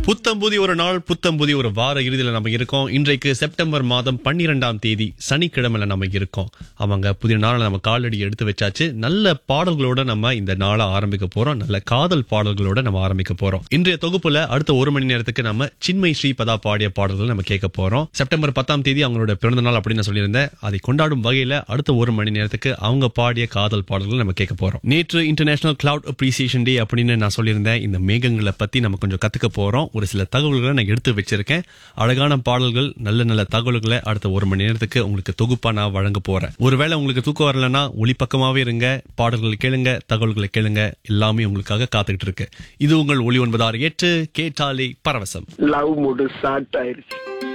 புத்தம் புதிய ஒரு நாள் புத்தம் புதிய ஒரு வார இறுதியில நம்ம இருக்கோம் இன்றைக்கு செப்டம்பர் மாதம் பன்னிரெண்டாம் தேதி சனிக்கிழமையில நம்ம இருக்கோம் அவங்க புதிய நாளை நம்ம காலடி எடுத்து வச்சாச்சு நல்ல பாடல்களோட நம்ம இந்த நாளை ஆரம்பிக்க போறோம் நல்ல காதல் பாடல்களோட நம்ம ஆரம்பிக்க போறோம் இன்றைய தொகுப்புல அடுத்த ஒரு மணி நேரத்துக்கு நம்ம சின்மை ஸ்ரீபதா பாடிய பாடல்கள் நம்ம கேட்க போறோம் செப்டம்பர் பத்தாம் தேதி அவங்களோட பிறந்த நாள் அப்படின்னு நான் சொல்லியிருந்தேன் அதை கொண்டாடும் வகையில அடுத்த ஒரு மணி நேரத்துக்கு அவங்க பாடிய காதல் பாடல்கள் நம்ம கேட்க போறோம் நேற்று இன்டர்நேஷனல் கிளவுட் அப்ரிசியேஷன் டே அப்படின்னு நான் சொல்லியிருந்தேன் இந்த மேகங்களை பத்தி நம்ம கொஞ்சம் கத்துக்க போறோம் ஒரு சில தகவல்களை நான் எடுத்து வச்சிருக்கேன் அழகான பாடல்கள் நல்ல நல்ல தகவல்களை அடுத்த ஒரு மணி நேரத்துக்கு உங்களுக்கு தொகுப்பா நான் வழங்க போறேன் ஒருவேளை உங்களுக்கு தூக்கம் வரலன்னா ஒளி பக்கமாவே இருங்க பாடல்கள் கேளுங்க தகவல்களை கேளுங்க எல்லாமே உங்களுக்காக காத்துக்கிட்டு இருக்கு இது உங்கள் ஒளி ஒன்பது ஆறு எட்டு கேட்டாலே பரவசம் லவ் மூடு ஸ்டார்ட் ஆயிருச்சு